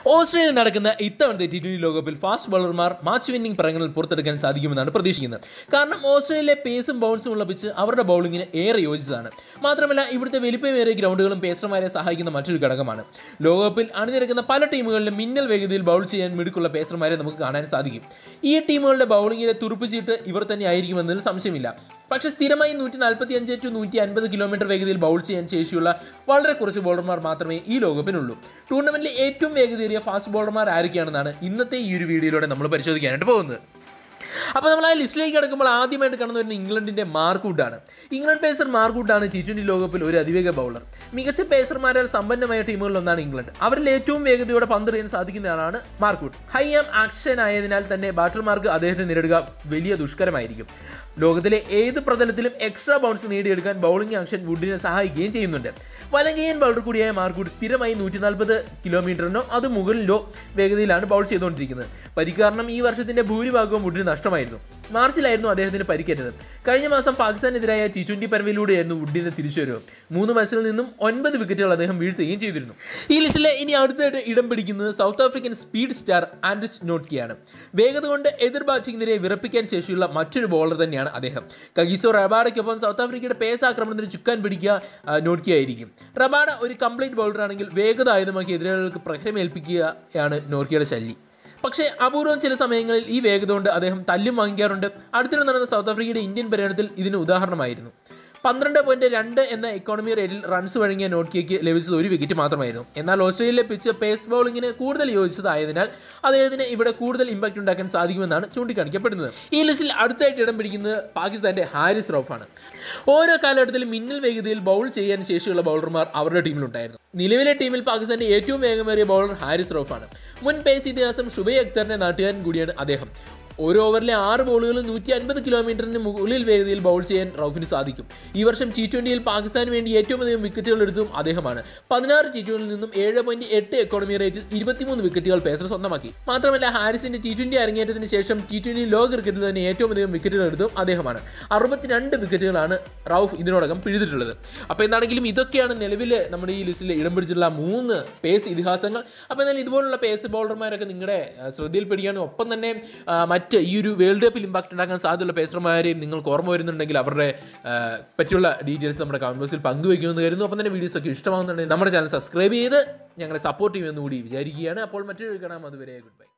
ഓസ്ട്രേലിയയിൽ നടക്കുന്ന ഇത്തവണത്തെ ടി ട്വന്റി ലോകകപ്പിൽ ഫാസ്റ്റ് ബോളർമാർ മാച്ച് വിന്നിംഗ് പ്രകടനങ്ങൾ പുറത്തെടുക്കാൻ സാധിക്കുമെന്നാണ് പ്രതീക്ഷിക്കുന്നത് കാരണം ഓസ്ട്രേലിയയിലെ പേസും ബൗൺസും ഉള്ള പിച്ച് അവരുടെ ബൗളിങ്ങിന് ഏറെ യോജിച്ചതാണ് മാത്രമല്ല ഇവിടുത്തെ വലിപ്പമേറിയ ഗ്രൗണ്ടുകളും പേസർമാരെ സഹായിക്കുന്ന മറ്റൊരു ഘടകമാണ് ലോകകപ്പിൽ അണിനിരക്കുന്ന പല ടീമുകളിലും മിന്നൽ വേഗതയിൽ ബൗൾ ചെയ്യാൻ മിടുക്കുള്ള പേസർമാരെ നമുക്ക് കാണാൻ സാധിക്കും ഈ ടീമുകളുടെ ബൗളിങ്ങിലെ തുറുപ്പിച്ചിട്ട് ഇവർ തന്നെ ആയിരിക്കുമെന്നതിൽ സംശയമില്ല പക്ഷേ സ്ഥിരമായി നൂറ്റി നാൽപ്പത്തി അഞ്ച് ടു നൂറ്റി അൻപത് കിലോമീറ്റർ വേഗതയിൽ ബൗൾ ചെയ്യാൻ ശേഷിയുള്ള വളരെ കുറച്ച് ബോളർമാർ മാത്രമേ ഈ ലോകകപ്പിനുള്ളൂ ടൂർണമെന്റിലെ ഏറ്റവും വേഗതയേറിയ ഫാസ്റ്റ് ബോളർമാർ ആരൊക്കെയാണെന്നാണ് ഇന്നത്തെ ഈ ഒരു വീഡിയോയിലൂടെ നമ്മൾ പരിശോധിക്കാനായിട്ട് പോകുന്നത് അപ്പോൾ നമ്മൾ ആ ലിസ്റ്റിലേക്ക് കിടക്കുമ്പോൾ ആദ്യമായിട്ട് കടന്നു വരുന്ന ഇംഗ്ലണ്ടിന്റെ മാർക്കൂട്ടാണ് ഇംഗ്ലണ്ട് പേസർ മാർക്കൂട്ടാണ് ടി ട്വന്റി ലോകകപ്പിൽ ഒരു അതിവേഗ ബൗളർ മികച്ച പേസർമാരാൽ സമ്പന്നമായ ടീമുകളിലൊന്നാണ് ഇംഗ്ലണ്ട് അവരിൽ ഏറ്റവും വേഗതയോടെ പന്തെറിയാൻ സാധിക്കുന്നയാളാണ് മാർക്കൂട്ട് ഹൈ ആം ആക്ഷൻ ആയതിനാൽ തന്നെ ബാറ്റർമാർക്ക് അദ്ദേഹത്തെ നേരിടുക വലിയ ദുഷ്കരമായിരിക്കും ലോകത്തിലെ ഏത് പ്രതലത്തിലും എക്സ്ട്രാ ബൗൺസ് നേടിയെടുക്കാൻ ബൗളിംഗ് ആക്ഷൻ വുഡിനെ സഹായിക്കുകയും ചെയ്യുന്നുണ്ട് വലങ്കയൻ ബൗളർ കൂടിയായ മാർക്കൂട്ട് സ്ഥിരമായി നൂറ്റി നാൽപ്പത് കിലോമീറ്ററിനോ അത് മുകളിലോ വേഗതയിലാണ് ബൗൾ ചെയ്തുകൊണ്ടിരിക്കുന്നത് പരിക്ക് കാരണം ഈ വർഷത്തിന്റെ ഭൂരിഭാഗവും വുഡിന് നഷ്ടമായിരുന്നു മാർച്ചിലായിരുന്നു അദ്ദേഹത്തിന് പരിക്കേറ്റത് കഴിഞ്ഞ മാസം പാകിസ്ഥാനെതിരായ ടി ട്വന്റി പരമ്പരയിലൂടെയായിരുന്നു വുഡിന്റെ തിരിച്ചുവരവ് മൂന്ന് മത്സരങ്ങളിൽ നിന്നും ഒൻപത് വിക്കറ്റുകൾ അദ്ദേഹം വീഴ്ത്തുകയും ചെയ്തിരുന്നു ഈ ലിസ്റ്റിലെ ഇനി അടുത്തായിട്ട് ഇടം പിടിക്കുന്നത് South African speed star Anrich നോട്ട്കിയാണ് വേഗത കൊണ്ട് എതിർ ബാറ്റിംഗ് നിരയെ വിറപ്പിക്കാൻ ശേഷിയുള്ള മറ്റൊരു ബോളർ തന്നെയാണ് അദ്ദേഹം കഗീസോ റബാഡയ്ക്കൊപ്പം സൗത്ത് ആഫ്രിക്കയുടെ പേസ് ആക്രമണത്തിന് ചുക്കാൻ പിടിക്കുക ആ, നോട്ട്കിയായിരിക്കും റബാഡ ഒരു കംപ്ലീറ്റ് ബൗളർ ആണെങ്കിൽ വേഗത ആയുധമാക്കി എതിരാളികൾക്ക് പ്രഹരമേൽപ്പിക്കുകയാണ് നോർക്കിയുടെ ശല്യം പക്ഷേ അപൂർവം ചില സമയങ്ങളിൽ ഈ വേഗത കൊണ്ട് അദ്ദേഹം തല്ലും വാങ്ങിക്കാറുണ്ട് അടുത്തിടെ നടന്ന സൗത്ത് ആഫ്രിക്കയുടെ ഇന്ത്യൻ പര്യടനത്തിൽ ഇതിന് ഉദാഹരണമായിരുന്നു പന്ത്രണ്ട് പോയിന്റ് രണ്ട് എന്ന എക്കോണമി റേറ്റിൽ റൺസ് വഴങ്ങിയ നോട്ട്കിയയ്ക്ക് ലഭിച്ചത് ഒരു വിക്കറ്റ് മാത്രമായിരുന്നു എന്നാൽ ഓസ്ട്രേലിയയിലെ പിച്ച് പേസ് ബൗളിങ്ങിന് കൂടുതൽ യോജിച്ചതായതിനാൽ അദ്ദേഹത്തിന് ഇവിടെ കൂടുതൽ ഇമ്പാക്റ്റ് ഉണ്ടാക്കാൻ സാധിക്കുമെന്നാണ് ചൂണ്ടിക്കാണിക്കപ്പെടുന്നത് ഈ ലിസ്റ്റിൽ അടുത്തായിട്ട് ഇടം പിടിക്കുന്നത് പാകിസ്ഥാന്റെ ഹാരിസ് റൌഫാണ് ഓരോ കാലഘട്ടത്തിലും മിന്നൽ വേഗതയിൽ ബൗൾ ചെയ്യാൻ ശേഷിയുള്ള ബൗളർമാർ അവരുടെ ടീമിലുണ്ടായിരുന്നു നിലവിലെ ടീമിൽ പാകിസ്ഥാന്റെ ഏറ്റവും വേഗമേറിയ ബൗളർ ഹാരിസ് റൌഫാണ് മുൻ പേസ് ഇതിഹാസം ഷുബൈ അക്തറിന്റെ നാട്ടുകാരൻ കൂടിയാണ് അദ്ദേഹം ഓരോ ഓവറിലെ ആറ് ബോളുകളും നൂറ്റി അൻപത് കിലോമീറ്ററിന് മുകളിൽ വേഗതയിൽ ബൗൾ ചെയ്യാൻ റൌഫിന് സാധിക്കും ഈ വർഷം ടി ട്വന്റിയിൽ പാകിസ്ഥാന് വേണ്ടി ഏറ്റവും അധികം വിക്കറ്റുകൾ എടുത്തതും അദ്ദേഹമാണ് പതിനാറ് ടി ട്വന്റിയിൽ നിന്നും ഏഴ് പോയിന്റ് എട്ട് എക്കോണമി റേറ്റിൽ ഇരുപത്തിമൂന്ന് വിക്കറ്റുകൾ പേസർ സ്വന്തമാക്കി മാത്രമല്ല ഹാരിസിന്റെ ടി ട്വന്റി അരങ്ങേറ്റത്തിന് ശേഷം ടി ട്വന്റി ലോക ക്രിക്കറ്റിൽ തന്നെ ഏറ്റവും അധികം വിക്കറ്റുകൾ എടുത്തതും അദ്ദേഹമാണ് അറുപത്തിരണ്ട് വിക്കറ്റുകളാണ് റൌഫ് ഇതിനോടകം പിഴുതിട്ടുള്ളത് അപ്പോൾ എന്താണെങ്കിലും ഇതൊക്കെയാണ് നിലവിൽ നമ്മുടെ ഈ ലിസ്റ്റിൽ ഇടം പിടിച്ചിട്ടുള്ള മൂന്ന് പേസ് ഇതിഹാസങ്ങൾ അപ്പോൾ എന്നാൽ ഇതുപോലുള്ള പേസ് ബൗളർമാരൊക്കെ നിങ്ങളുടെ ആ, ശ്രദ്ധയിൽ പിടിക്കാനും ഒപ്പം തന്നെ ആ, മറ്റ് ഈ ഒരു വേൾഡ് കപ്പിൽ ഇമ്പാക്റ്റ് ഉണ്ടാക്കാൻ സാധ്യതയുള്ള പേസർമാരെയും നിങ്ങൾക്ക് ഓർമ്മ വരുന്നുണ്ടെങ്കിൽ അവരുടെ ആ, പറ്റിയുള്ള ഡീറ്റെയിൽസ് നമ്മുടെ കമന്റ് ബോക്സിൽ പങ്കുവയ്ക്കുമെന്ന് കരുതുന്നു അപ്പം തന്നെ വീഡിയോസ് ഒക്കെ ഇഷ്ടമാകുന്നുണ്ടെങ്കിൽ നമ്മുടെ ചാനൽ സബ്സ്ക്രൈബ് ചെയ്ത് ഞങ്ങളെ സപ്പോർട്ട് ചെയ്യുമെന്ന് കൂടി വിചാരിക്കുകയാണ് അപ്പോൾ മറ്റൊരു കാണാം അതുവരെ ഗുഡ് ബൈ